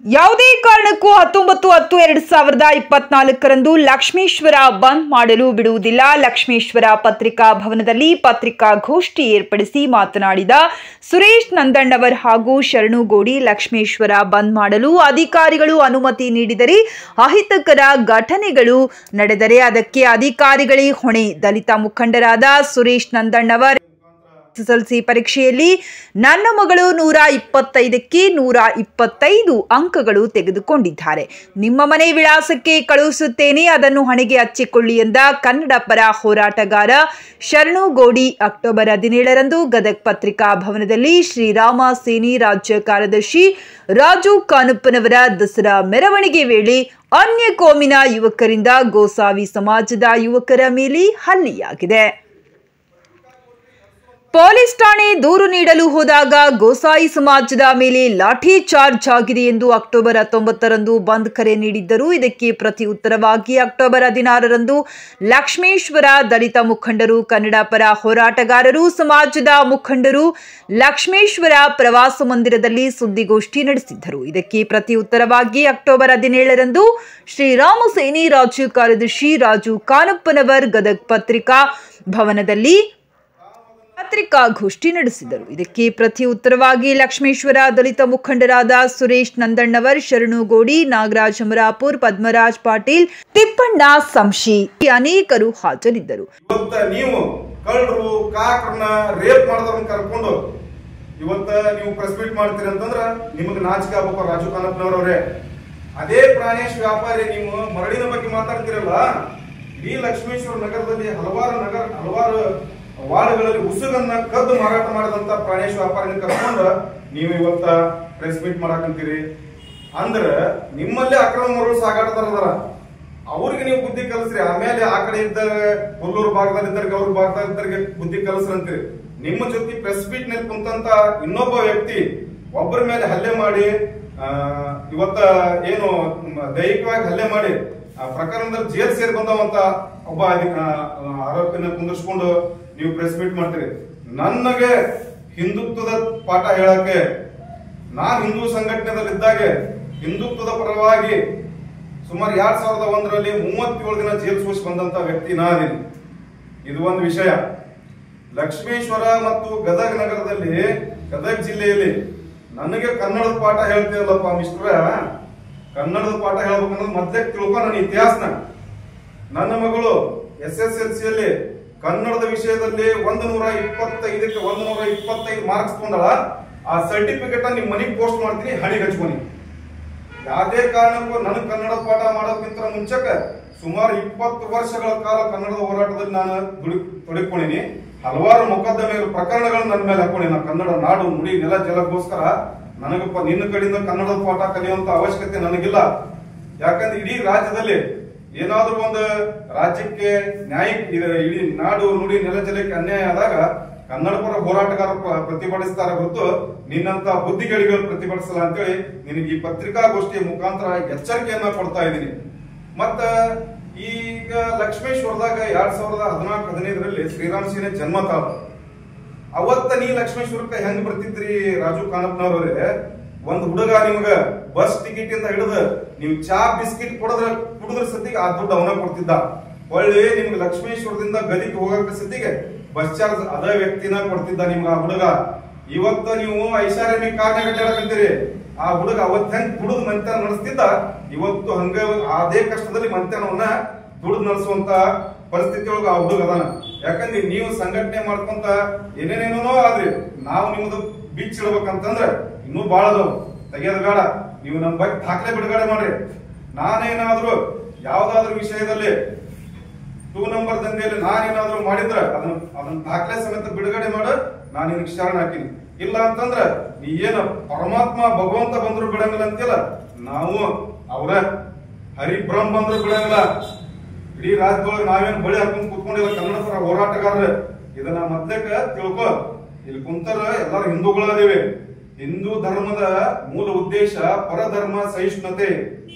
ಯಾವುದೇ ಕಾರಣಕ್ಕೂ ಹತ್ತೊಂಬತ್ತು ಹತ್ತು ಎರಡ್ ಸಾವಿರದ ಇಪ್ಪತ್ನಾಲ್ಕರಂದು ಲಕ್ಷ್ಮೇಶ್ವರ ಬಂದ್ ಮಾಡಲು ಬಿಡುವುದಿಲ್ಲ ಲಕ್ಷ್ಮೇಶ್ವರ ಪತ್ರಿಕಾ ಭವನದಲ್ಲಿ ಪತ್ರಿಕಾಗೋಷ್ಠಿ ಏರ್ಪಡಿಸಿ ಮಾತನಾಡಿದ ಸುರೇಶ್ ನಂದಣ್ಣವರ್ ಹಾಗೂ ಶರಣುಗೋಡಿ ಲಕ್ಷ್ಮೇಶ್ವರ ಬಂದ್ ಮಾಡಲು ಅಧಿಕಾರಿಗಳು ಅನುಮತಿ ನೀಡಿದರೆ ಅಹಿತಕರ ಘಟನೆಗಳು ನಡೆದರೆ ಅದಕ್ಕೆ ಅಧಿಕಾರಿಗಳೇ ಹೊಣೆ ದಲಿತ ಮುಖಂಡರಾದ ಸುರೇಶ್ ನಂದಣ್ಣವರ್ ಎಸ್ಎಸ್ಎಲ್ಸಿ ಪರೀಕ್ಷೆಯಲ್ಲಿ ನನ್ನ ಮಗಳು ನೂರ ಇಪ್ಪತ್ತೈದಕ್ಕೆ ನೂರ ಇಪ್ಪತ್ತೈದು ಅಂಕಗಳು ತೆಗೆದುಕೊಂಡಿದ್ದಾರೆ ನಿಮ್ಮ ಮನೆ ವಿಳಾಸಕ್ಕೆ ಕಳುಹಿಸುತ್ತೇನೆ ಅದನ್ನು ಹಣೆಗೆ ಹಚ್ಚಿಕೊಳ್ಳಿ ಎಂದ ಕನ್ನಡ ಪರ ಹೋರಾಟಗಾರ ಶರಣು ಗೋಡಿ ಅಕ್ಟೋಬರ್ ಹದಿನೇಳರಂದು ಗದಗ್ ಪತ್ರಿಕಾ ಭವನದಲ್ಲಿ ಶ್ರೀರಾಮ ಸೇನಿ ರಾಜ್ಯ ಕಾರ್ಯದರ್ಶಿ ರಾಜು ಕಾನಪ್ಪನವರ ದಸರಾ ಮೆರವಣಿಗೆ ವೇಳೆ ಅನ್ಯ ಕೋಮಿನ ಯುವಕರಿಂದ ಗೋಸಾವಿ ಸಮಾಜದ ಯುವಕರ ಮೇಲೆ ಹಲ್ಲೆಯಾಗಿದೆ ಪೊಲೀಸ್ ಠಾಣೆ ದೂರು ನೀಡಲು ಹೋದಾಗ ಗೋಸಾಯಿ ಸಮಾಜದ ಮೇಲೆ ಲಾಠಿ ಚಾರ್ಜ್ ಆಗಿದೆ ಎಂದು ಅಕ್ಟೋಬರ್ ಹತ್ತೊಂಬತ್ತರಂದು ಬಂದ್ ಕರೆ ನೀಡಿದ್ದರು ಇದಕ್ಕೆ ಪ್ರತಿ ಉತ್ತರವಾಗಿ ಅಕ್ಟೋಬರ್ ಹದಿನಾರರಂದು ಲಕ್ಷ್ಮೇಶ್ವರ ದಲಿತ ಮುಖಂಡರು ಕನ್ನಡ ಪರ ಹೋರಾಟಗಾರರು ಸಮಾಜದ ಮುಖಂಡರು ಲಕ್ಷ್ಮೇಶ್ವರ ಪ್ರವಾಸ ಮಂದಿರದಲ್ಲಿ ಸುದ್ದಿಗೋಷ್ಠಿ ನಡೆಸಿದ್ದರು ಇದಕ್ಕೆ ಪ್ರತಿ ಉತ್ತರವಾಗಿ ಅಕ್ಟೋಬರ್ ಹದಿನೇಳರಂದು ಶ್ರೀರಾಮ ಸೇನಿ ರಾಜ್ಯ ಕಾರ್ಯದರ್ಶಿ ರಾಜು ಕಾನಪ್ಪನವರ್ ಗದಗ್ ಪತ್ರಿಕಾ ಭವನದಲ್ಲಿ ಪತ್ರಿಕಾಗೋಷ್ಠಿ ನಡೆಸಿದರು ಇದಕ್ಕೆ ಪ್ರತಿ ಉತ್ತರವಾಗಿ ಲಕ್ಷ್ಮೇಶ್ವರ ದಲಿತ ಮುಖಂಡರಾದ ಸುರೇಶ್ ನಂದಣ್ಣವರ್ ಶರಣುಗೋಡಿ ನಾಗರಾಜ್ ಅಮರಾಪುರ್ ಪದ್ಮರಾಜ್ ಪಾಟೀಲ್ ತಿಪ್ಪಣ್ಣ ಸಂಶಿ ಅನೇಕರು ಹಾಜರಿದ್ದರು ಇವತ್ತ ನೀವು ಕಳ್ಳರು ಕಾಕರನ್ನ ರೇಪ್ ಮಾಡಿದವ್ರನ್ನ ಕರ್ಕೊಂಡು ಇವತ್ತ ನೀವು ಪ್ರೆಸ್ ಮೀಟ್ ಮಾಡ್ತೀರಿ ಅಂತಂದ್ರ ನಿಮಗೆ ನಾಚಿಕೆ ಆಗ್ಬೇಕು ರಾಜು ಕಾನಪ್ಪನವ್ರವ್ರೆ ಅದೇ ಪ್ರಾಣೇಶ್ ವ್ಯಾಪಾರಿ ನೀವು ಮರಳಿನ ಬಗ್ಗೆ ಮಾತಾಡ್ತಿರಲ್ಲ ಇಡೀ ಲಕ್ಷ್ಮೇಶ್ವರ ನಗರದಲ್ಲಿ ಹಲವಾರು ನಗರ ಹಲವಾರು ವಾರ್ಡ್ಗಳಲ್ಲಿ ಉಸುಗನ್ನ ಕದ್ದು ಮಾರಾಟ ಮಾಡಿದಂತ ಪ್ರಾಣೇಶ್ ವ್ಯಾಪಾರಿನ ಕರ್ಕೊಂಡು ನೀವು ಇವತ್ತ ಪ್ರೆಸ್ ಮೀಟ್ ಮಾಡಾಕಂತೀರಿ ಅಂದ್ರ ನಿಮ್ಮಲ್ಲೇ ಅಕ್ರಮ ಮರಳು ಸಾಗಾಟದಾರ ಅದಾರ ಅವ್ರಿಗೆ ನೀವು ಬುದ್ಧಿ ಕಲಿಸ್ರಿ ಆಮೇಲೆ ಆ ಕಡೆ ಇದ್ದ ಕೊಲ್ಲೂರು ಭಾಗದಲ್ಲಿ ಇದ್ದವ್ರಿಗೆ ಅವ್ರ ಭಾಗದಲ್ಲಿ ಇದ್ದವ್ರಿಗೆ ಬುದ್ಧಿ ಕಲಿಸ್ರಿ ಅಂತೀರಿ ನಿಮ್ಮ ಜೊತೆ ಪ್ರೆಸ್ ಮೀಟ್ ನಲ್ಲಿ ಕುಂತಂತ ಇನ್ನೊಬ್ಬ ವ್ಯಕ್ತಿ ಒಬ್ಬರ ಮೇಲೆ ಹಲ್ಲೆ ಮಾಡಿ ಆ, ಇವತ್ತ ಏನು ಮ್, ದೈಹಿಕವಾಗಿ ಹಲ್ಲೆ ಮಾಡಿ ಆ ಪ್ರಕರಣದಲ್ಲಿ ಜೈಲ್ ಸೇರಿ ಬಂದವಂತ ಒಬ್ಬ ಅಧಿ- ಆ, ಆರೋಪಿನ ಕುಂದಿರ್ಸ್ಕೊಂಡು ನೀವು ಪ್ರೆಸ್ ಮೀಟ್ ಮಾಡ್ತೀರಿ ನನಗೆ ಹಿಂದುತ್ವದ ಪಾಠ ಹೇಳಕ್ಕೆ ನಾನ್ ಹಿಂದೂ ಸಂಘಟನೆದಲ್ಲಿದ್ದಾಗೆ ಹಿಂದುತ್ವದ ಪರವಾಗಿ ಸುಮಾರು ಎರಡ್ ಸಾವಿರದ ಒಂದರಲ್ಲಿ ಮೂವತ್ತೇಳು ದಿನ ಜೈಲು ಸೂಚಿ ಬಂದಂತ ವ್ಯಕ್ತಿ ನಾ ಅದೀನಿ ಇದು ಒಂದು ವಿಷಯ ಲಕ್ಷ್ಮೇಶ್ವರ ಮತ್ತು ಗದಗ ನಗರದಲ್ಲಿ ಗದಗ ಜಿಲ್ಲೆಯಲ್ಲಿ ನನಗೆ ಕನ್ನಡದ ಪಾಠ ಹೇಳ್ತೀರಲ್ಲಪ್ಪ ಮಿಸ್ಟ್ರ ಕನ್ನಡದ ಪಾಠ ಹೇಳ್ಬೇಕನ್ನೋದು ಮೊದ್ಲೇ ತಿಳ್ಕೊ ನನ್ನ ಇತಿಹಾಸನ ನನ್ನ ಮಗಳು ಎಸ್ ಎಸ್ ಎಲ್ ಸಿಯಲ್ಲಿ ಕನ್ನಡದ ವಿಷಯದಲ್ಲಿ ಒಂದು ನೂರ ಇಪ್ಪತ್ತೈದಕ್ಕೆ ಒಂದು ನೂರ ಇಪ್ಪತ್ತೈದು ಮಾರ್ಕ್ಸ್ ತಗೊಂಡಳ ಆ ಸರ್ಟಿಫಿಕೇಟ್ ನಿಮ್ಮ ಮನೆಗೆ ಪೋಸ್ಟ್ ಮಾಡ್ತೀನಿ ಹಣಿಗೆ ಹಚ್ಕೊನಿ ಯಾವುದೇ ಕಾರಣಕ್ಕೂ ನನಗೆ ಕನ್ನಡ ಪಾಠ ಮಾಡೋದಕ್ಕಿಂತ ಮುಂಚೆಕ ಸುಮಾರು ಇಪ್ಪತ್ತು ವರ್ಷಗಳ ಕಾಲ ಕನ್ನಡದ ಹೋರಾಟದಲ್ಲಿ ನಾನು ದುಡಿ ತೊಡಗಿಕೊಂಡಿನಿ ಹಲವಾರು ಮೊಕದ್ದಮೆಗಳು ಪ್ರಕರಣಗಳು ನನ್ನ ಮೇಲೆ ಹಾಕೊಂಡಿ ನಾನು ಕನ್ನಡ ನಾಡು ನುಡಿ ನೆಲ ಜಲಕ್ಕೋಸ್ಕರ ನನಗಪ್ಪ ನಿನ್ನ ಕಡೆಯಿಂದ ಕನ್ನಡದ ಪಾಠ ಕಲಿಯುವಂತ ಅವಶ್ಯಕತೆ ನನಗಿಲ್ಲ ಯಾಕಂದ್ರೆ ಇಡೀ ರಾಜ್ಯದಲ್ಲಿ ಏನಾದ್ರೂ ಒಂದು ರಾಜ್ಯಕ್ಕೆ ನ್ಯಾಯ ಇದು ಇಡೀ ನಾಡು ನುಡಿ ನೆಲ ಜಲಕ್ಕೆ ಅನ್ಯಾಯ ಆದಾಗ ಕನ್ನಡ ಪರ ಹೋರಾಟಗಾರ ಪ್ರ- ಪ್ರತಿಭಟಿಸ್ತಾರೆ ಹೊರತು ನಿನ್ನಂತ ಬುದ್ಧಿಗಳಿಗಳು ಪ್ರತಿಭಟಿಸಲ್ಲ ಅಂತೇಳಿ ನಿನಗೆ ಈ ಪತ್ರಿಕಾಗೋಷ್ಠಿಯ ಮುಖಾಂತರ ಎಚ್ಚರಿಕೆಯನ್ನ ಕೊಡ್ತಾ ಇದ್ದೀನಿ ಮತ್ತ ಈಗ ಲಕ್ಷ್ಮೇಶ್ವರದಾಗ ಎರಡ್ ಸಾವಿರದ ಹದಿನಾಲ್ಕು ಹದಿನೈದರಲ್ಲಿ ಶ್ರೀರಾಮ್ ಸೇನೆ ಜನ್ಮ ತಾಳ ಅವತ್ತ ನೀ ಲಕ್ಷ್ಮೇಶ್ವರಕ್ಕೆ ಹೆಂಗ್ ಬರ್ತಿದ್ರಿ ರಾಜು ಕಾನಪ್ಪನವ್ರವ್ರೆ ಒಂದ್ ಹುಡುಗ ನಿಮಗ ಬಸ್ ಟಿಕೆಟ್ ಇಂದ ಹಿಡಿದು ನೀವು ಚಾ ಬಿಸ್ಕಿಟ್ ಕೊಡದ್ರ ಕುಡಿದ್ರ ಸತಿಗೆ ಆ ದುಡ್ಡು ಅವನ ಕೊಡ್ತಿದ್ದ ಒಳ್ಳೆ ನಿಮ್ಗೆ ಲಕ್ಷ್ಮೇಶ್ವರದಿಂದ ಗದಿಗೆ ಹೋಗಕ್ಕೆ ಸತಿಗೆ ಬಸ್ ಚಾರ್ಜ್ ಅದ ವ್ಯಕ್ತಿನ ಕೊಡ್ತಿದ್ದ ನಿಮ್ಗೆ ಆ ಹುಡುಗ ಇವತ್ತ ನೀವು ಐಷಾರಾಮಿ ಕಾರ್ನಾಗ ಅಡ್ಡಾಡಕಂತೀರಿ ಆ ಹುಡುಗ ಅವತ್ ಹೆಂಗ್ ದುಡಿದು ಮಂತ್ಯಾನ ನಡೆಸ್ತಿದ್ದ ಇವತ್ತು ಹಂಗ ಅದೇ ಕಷ್ಟದಲ್ಲಿ ಮಂತ್ಯಾನವನ್ನ ದುಡಿದು ನಡೆಸುವಂತ ಪರಿಸ್ಥಿತಿ ಒಳಗ ಆ ಹುಡುಗ ಅದಾನ ಯಾಕಂದ್ರೆ ನೀವು ಸಂಘಟನೆ ಮಾಡ್ಕೊಂತ ಏನೇನೇನೋ ಆದ್ರಿ ನಾವು ನಿಮ್ದು ಬಿಚ್ಚಿಡ್ಬೇಕಂತಂದ್ರ ಇನ್ನೂ ಬಾಳ ಅದಾವ ತೆಗಿಯೋದು ಬೇಡ ನೀವು ನಮ್ ಬಗ್ಗೆ ದಾಖಲೆ ಬಿಡುಗಡೆ ಮಾಡ್ರಿ ನಾನೇನಾದ್ರೂ ಯಾವ್ದಾದ್ರು ವಿಷಯದಲ್ಲಿ ಟೂ ನಂಬರ್ ದಂಧೆಯಲ್ಲಿ ನಾನೇನಾದ್ರೂ ಮಾಡಿದ್ರ ಅದನ್ನ ಅದನ್ನ ದಾಖಲೆ ಸಮೇತ ಬಿಡುಗಡೆ ಮಾಡ ನಾನು ನಿನಗೆ ಶರಣ ಹಾಕಿನಿ ಇಲ್ಲ ಅಂತಂದ್ರ ನೀ ಏನ ಪರಮಾತ್ಮ ಭಗವಂತ ಬಂದ್ರು ಬಿಡಂಗಿಲ್ಲ ಅಂತಿಲ್ಲ ನಾವು ಅವರ ಹರಿಬ್ರಹ್ಮ ಬಂದ್ರು ಬಿಡಂಗಿಲ್ಲ ಇಡೀ ರಾಜ್ಯದೊಳಗೆ ನಾವೇನ್ ಬಳಿ ಹಾಕೊಂಡ್ ಕುತ್ಕೊಂಡಿಲ್ಲ ಕನ್ನಡ ಪರ ಹೋರಾಟಗಾರರು ಇದನ್ನ ಮೊದ್ಲೇಕ ತಿಳ್ಕೊ ಇಲ್ಲಿ ಕುಂತರ ಎಲ್ಲಾರು ಹಿಂದೂಗಳದೇವೆ ಹಿಂದೂ ಧರ್ಮದ ಮೂಲ ಉದ್ದೇಶ ಪರಧರ್ಮ ಸಹಿಷ್ಣುತೆ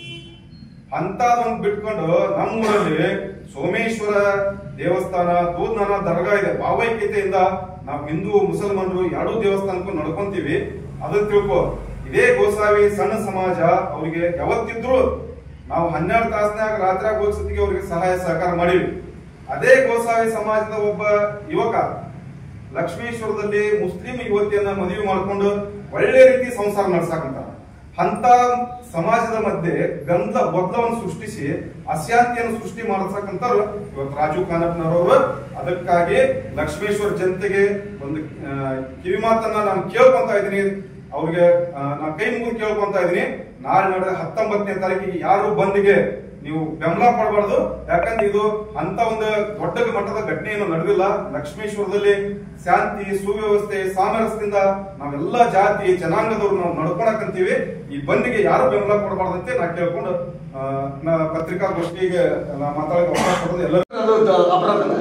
ಅಂತದೊಂದು ಬಿಟ್ಕೊಂಡು ನಮ್ಮೂರಲ್ಲಿ ಸೋಮೇಶ್ವರ ದೇವಸ್ಥಾನ ದೂದ್ನಾನ ದರ್ಗಾ ಇದೆ ಭಾವೈಕ್ಯತೆಯಿಂದ ನಾವು ಹಿಂದೂ ಮುಸಲ್ಮಾನರು ಎರಡೂ ದೇವಸ್ಥಾನಕ್ಕೂ ನಡ್ಕೊಂತೀವಿ ಅದನ್ನ ತಿಳ್ಕೊ ಇದೇ ಗೋಸಾವಿ ಸಣ್ಣ ಸಮಾಜ ಅವರಿಗೆ ಯಾವತ್ತಿದ್ರು ನಾವು ಹನ್ನೆರಡು ತಾಸನ್ಯಾಗ ರಾತ್ರಿ ಹೋಗ್ಸತಿಗೆ ಅವರಿಗೆ ಸಹಾಯ ಸಹಕಾರ ಮಾಡಿವಿ ಅದೇ ಗೋಸಾವಿ ಸಮಾಜದ ಒಬ್ಬ ಯುವಕ ಲಕ್ಷ್ಮೀಶ್ವರದಲ್ಲಿ ಮುಸ್ಲಿಂ ಯುವತಿಯನ್ನ ಮದುವೆ ಮಾಡ್ಕೊಂಡು ಒಳ್ಳೆ ರೀತಿ ಸಂಸಾರ ನಡ್ಸಾಕಂತಾರ ಅಂತ ಸಮಾಜದ ಮಧ್ಯೆ ಗಂಧ ಒತ್ತಡವನ್ನು ಸೃಷ್ಟಿಸಿ ಅಶಾಂತಿಯನ್ನು ಸೃಷ್ಟಿ ಮಾಡಸಕ್ಕಂತಾರು ಇವತ್ತು ರಾಜು ಖಾನಪ್ಪನವರವರು ಅದಕ್ಕಾಗಿ ಲಕ್ಷ್ಮೇಶ್ವರ ಜನತೆಗೆ ಒಂದು ಆ, ಕಿವಿ ಮಾತನ್ನ ನಾನು ಕೇಳ್ಕೊಂತ ಇದ್ದೀನಿ ಅವ್ರಿಗೆ ಆ, ನಾನು ಕೈ ಮುಗಿದು ಕೇಳ್ಕೊಂತ ಇದ್ದೀನಿ ನಾಳೆ ನಡೆದ ಹತ್ತೊಂಬತ್ತನೇ ತಾರೀಕಿಗೆ ಯಾರು ಬಂದಿಗೆ ನೀವು ಬೆಂಬಲ ಪಡಬಾರ್ದು ಯಾಕಂದ್ರೆ ಇದು ಅಂತ ಒಂದು ದೊಡ್ಡ ಮಟ್ಟದ ಘಟನೆ ಏನು ನಡೆದಿಲ್ಲ ಲಕ್ಷ್ಮೇಶ್ವರದಲ್ಲಿ ಶಾಂತಿ ಸುವ್ಯವಸ್ಥೆ ಸಾಮರಸ್ಯದಿಂದ ನಾವೆಲ್ಲ ಜಾತಿ ಜನಾಂಗದವ್ರು ನಾವು ನಡ್ಕೊಳಕಂತೀವಿ ಈ ಬಂದಿಗೆ ಯಾರು ಬೆಂಬಲ ಕೊಡಬಾರ್ದಂತೆ ನಾ ಕೇಳ್ಕೊಂಡು ಆ, ನಾ ಪತ್ರಿಕಾಗೋಷ್ಠಿಗೆ ನಾ ಮಾತಾಡಕ್ಕೆ ಅವಕಾಶ ಕೊಡೋದು ಎಲ್ಲರೂ ಅದು ದ- ಅಪರಾಧನ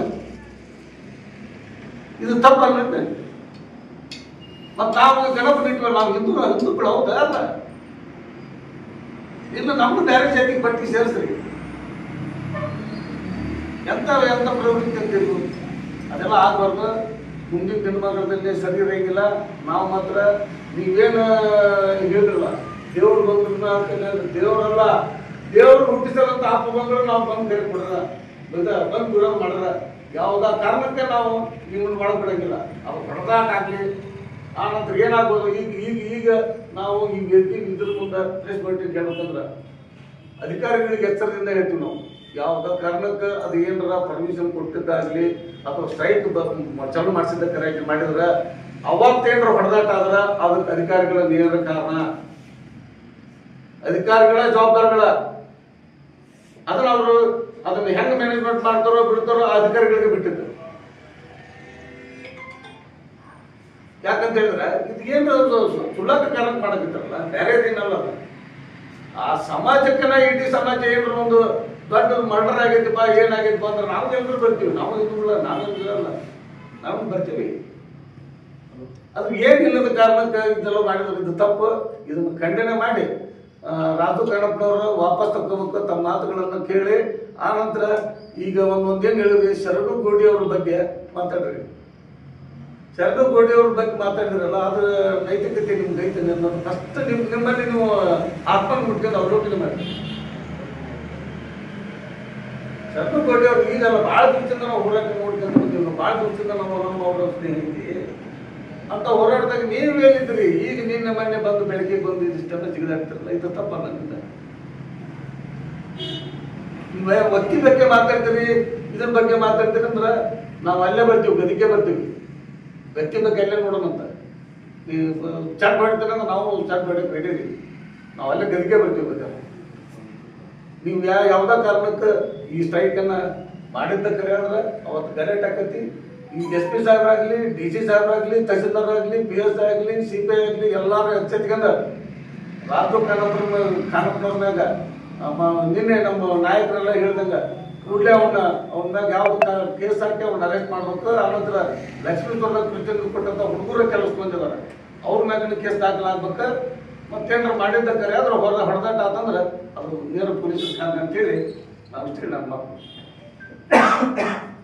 ಇದು ತಪ್ಪಲ್ಲ ಮತ್ ನಾವು ಗಣಪತಿ ಇಟ್ವಲ್ಲ ನಾವು ಹಿಂದೂ ಹಿಂದೂಗಳು ಹೌದಾ ಅಲ್ಲ ಇನ್ನು ನಮ್ದು ಬೇರೆ ಜಾತಿಗೆ ಪಟ್ಟಿ ಸೇರಿಸ್ರಿ ಎಂತ ಎಂತ ಪ್ರವೃತ್ತಿ ಅಂತ ಇದು ಅದೆಲ್ಲ ಆಗಬಾರ್ದು ಮುಂದಿನ ದಿನಮಾನದಲ್ಲಿ ಸರಿ ಇರಂಗಿಲ್ಲ ನಾವು ಮಾತ್ರ ನೀವೇನು ಹೇಳಿದ್ರಲ್ಲ ದೇವ್ರು ಬಂದ್ರು ಅಂತ ದೇವರಲ್ಲ ದೇವ್ರು ಹುಟ್ಟಿಸಲಂತ ಆಪ ಬಂದ್ರು ನಾವು ಬಂದು ಕೈ ಕೊಡಲ್ಲ ಬೈದ ಬಂದು ಬಿಡೋದು ಮಾಡಲ್ಲ ಯಾವ್ದ ಕಾರಣಕ್ಕೆ ನಾವು ನಿಮ್ಮನ್ನು ಒಳಗೆ ಬಿಡಂಗಿಲ್ಲ ಅವ್ರು ಹೊಡೆದಾಟ ಆಗ್ಲಿ ಆ ನಂತರ ಏನಾಗ್ಬೋದು ಈಗ ಈಗ ಈಗ ನಾವು ಈ ವೇದಿಕೆ ಇದ್ರ ಮುಂದೆ ಪ್ರೆಸ್ ಮೀಟಿಂಗ್ ಹೇಳ್ಬೇಕಂದ್ರ ಅಧಿಕಾರಿಗಳಿಗೆ ಎಚ್ಚರದಿಂದ ಹೇಳ್ತೀವಿ ನಾವು ಯಾವ್ದ ಕಾರಣಕ್ಕೆ ಅದು ಏನಾರ ಪರ್ಮಿಷನ್ ಕೊಟ್ಟಿದ್ದಾಗ್ಲಿ ಅಥವಾ ಸ್ಟ್ರೈಕ್ ಚಾಲು ಮಾಡಿಸಿದ್ದ ಕರೆಕ್ಟ್ ಮಾಡಿದ್ರ ಅವತ್ತೇನಾರ ಹೊಡೆದಾಟ ಆದ್ರ ಅದಕ್ಕೆ ಅಧಿಕಾರಿಗಳ ನೇರ ಕಾರಣ ಅಧಿಕಾರಿಗಳ ಜವಾಬ್ದಾರಿಗಳ ಅದನ್ನ ಅವರು ಅದನ್ನ ಹೆಂಗ್ ಮ್ಯಾನೇಜ್ಮೆಂಟ್ ಮಾಡ್ತಾರೋ ಬಿಡ್ತಾರೋ ಆ ಅಧಿಕಾರಿಗಳಿಗೆ ಬಿಟ್ಟಿದ್ದು ಯಾಕಂತ ಹೇಳಿದ್ರೆ ಇದು ಏನು ಸುಳ್ಳಾಕ ಕಾರಣ ಮಾಡಕತ್ತಾರಲ್ಲ ಬೇರೆ ಏನಲ್ಲ ಅದು ಆ ಸಮಾಜಕ್ಕನ ಇಡೀ ಸಮಾಜ ಏನ್ರ ಒಂದು ದೊಡ್ಡ ಮರ್ಡರ್ ಆಗೈತಿಪ್ಪ ಏನಾಗೈತಿಪ್ಪ ಅಂದ್ರೆ ನಾವು ಎಲ್ಲರೂ ಬರ್ತೀವಿ ನಾವು ಹಿಂದೂಗಳ ನಾವೇನು ಇರಲ್ಲ ನಾವು ಬರ್ತೀವಿ ಅದು ಏನಿಲ್ಲದ ಕಾರಣಕ್ಕೆ ಇದೆಲ್ಲ ಮಾಡಿದ್ರೆ ಇದು ತಪ್ಪು ಇದನ್ನು ಖಂಡನೆ ಮಾಡಿ ಆ, ರಾಜು ಕಣ್ಣಪ್ಪನವರು ವಾಪಸ್ ತಗೋಬೇಕು ತಮ್ಮ ಮಾತುಗಳನ್ನು ಕೇಳಿ ಆ ನಂತರ ಈಗ ಒಂದು ಒಂದೇನು ಹೇಳಿದ್ರಿ ಶರಣು ಗೋಡಿ ಅವ್ರ ಬಗ್ಗೆ ಮಾತಾಡ್ರಿ ಶರಣು ಗೋಡಿ ಅವ್ರ ಬಗ್ಗೆ ಮಾತಾಡಿದ್ರಲ್ಲ ಅದ್ರ ನೈತಿಕತೆ ನಿಮ್ಗೆ ಐತೆ ಅನ್ನೋದು ಫಸ್ಟ್ ನಿಮ್ ನಿಮ್ಮಲ್ಲಿ ನೀವು ಆತ್ಮನ ಮುಟ್ಕೊಂಡು ಅವಲೋಕನೆ ಮಾಡಿ ಶರಣು ಗೋಡಿ ಅವ್ರು ಈಗಲ್ಲ ಭಾಳ ದಿವಸದಿಂದ ನಾವು ಹೋರಾಟ ನೋಡ್ಕೊಂಡು ಬಂದಿವಿ ಭಾಳ ದಿವಸದಿಂದ ನಾವು ನಮ್ಮ ಅವರ ಸ್ನೇಹಿತಿ ಅಂತ ಹೋರಾಟದಾಗ ನೀವು ಹೇಳಿದ್ರಿ ಈಗ ನಿನ್ನೆ ಮೊನ್ನೆ ಬಂದು ಬೆಳಗ್ಗೆ ಬಂದು ಇದಿಷ್ಟೆಲ್ಲ ಜಿಗಿದಾಡ್ತಿರಲ್ಲ ಇದು ತಪ್ಪಲ್ಲ ನನ್ನಿಂದ ನೀವು ಒತ್ತಿ ಬಗ್ಗೆ ಮಾತಾಡ್ತೀರಿ ಇದ್ರ ಬಗ್ಗೆ ಮಾತಾಡ್ತೀರಿ ಅಂದ್ರೆ ನಾವು ಅಲ್ಲೇ ಬರ್ತೀವಿ ಗದಿಗೆ ಬರ್ತೀವಿ ವ್ಯಕ್ತಿ ಬಗ್ಗೆ ಅಲ್ಲೇ ನೋಡೋಣಂತ ನೀವು ಚಾಟ್ ಮಾಡ್ತೀರ ಅಂದ್ರೆ ನಾವು ಚಾಟ್ ಮಾಡಕ್ಕೆ ರೆಡಿ ಇದೀವಿ ನಾವು ಅಲ್ಲೇ ಗದಿಗೆ ಬರ್ತೀವಿ ಬೇಕಾದ್ರೆ ನೀವು ಯಾ ಯಾವ್ದೋ ಕಾರಣಕ್ಕೆ ಈ ಸ್ಟ್ರೈಕ್ ಅನ್ನ ಮಾಡಿದ್ದ ಕರೆ ಅಂದ್ರೆ ಅವತ್ತು ಗಲಾಟೆ ಆಕತಿ ಈ ಎಸ್ ಪಿ ಸಾಹೇಬ್ರಾಗ್ಲಿ ಡಿ ಸಿ ಸಾಹೇಬ್ರಾಗ್ಲಿ ತಹಸೀಲ್ದಾರ್ ಆಗ್ಲಿ ಪಿ ಎಸ್ ಆಗ್ಲಿ ಸಿ ಪಿ ಐ ಆಗ್ಲಿ ಎಲ್ಲಾರು ಎಚ್ಚೆತ್ಕೊಂಡ ರಾಜು ಖಾನಪ್ರ ಖಾನಪ್ರವ್ರ ಮ್ಯಾಗ ನಮ್ಮ ನಿನ್ನೆ ನಮ್ಮ ನಾಯಕರೆಲ್ಲ ಹೇಳ್ದಂಗ ಕೂಡಲೇ ಅವನ್ನ ಅವನ ಮ್ಯಾಗ ಯಾವ ಕೇಸ್ ಹಾಕಿ ಅವ್ನ ಅರೆಸ್ಟ್ ಮಾಡ್ಬೇಕು ಆನಂತರ ಲಕ್ಷ್ಮೀಶ್ವರ ಕೃಷ್ಣ ಕೊಟ್ಟಂತ ಹುಡುಗರ ಕೆಲಸ ಬಂದಿದಾರೆ ಅವ್ರ ಮ್ಯಾಗ ಕೇಸ್ ದಾಖಲಾಗ್ಬೇಕು ಮತ್ತೇನಾರ ಮಾಡಿದ್ದ ಕರೆ ಆದ್ರೆ ಹೊರ ಹೊಡೆದಾಟ ಆತಂದ್ರೆ ಅದು ನೇರ ಪೊಲೀಸ್ ಅಂತೇಳಿ ನಾವು ಇಷ್ಟೇ ನಮ್ಮ ಮಾತು